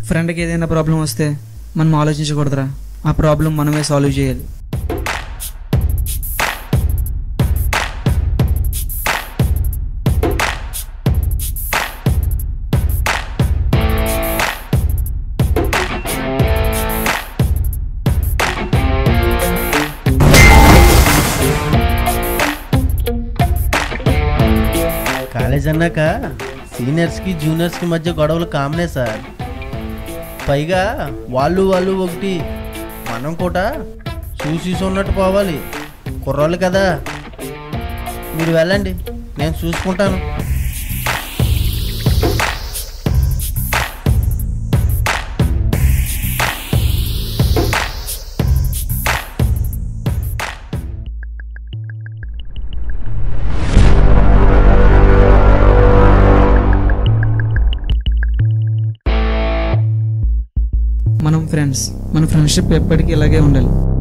ఫ్రెండ్కి ఏదైనా ప్రాబ్లం వస్తే మనం ఆలోచించకూడదురా ఆ ప్రాబ్లం మనమే సాల్వ్ చేయాలి కాలేజ్ అన్నాక సీనియర్స్కి జూనియర్స్కి మధ్య గొడవలు కామనే సార్ పైగా వాళ్ళు వాళ్ళు ఒకటి మనం కూడా చూసి ఉన్నట్టు పోవాలి కుర్రోళ్ళు కదా మీరు వెళ్ళండి నేను చూసుకుంటాను మనం ఫ్రెండ్స్ మన ఫ్రెండ్షిప్ ఎప్పటికీ ఇలాగే ఉండాలి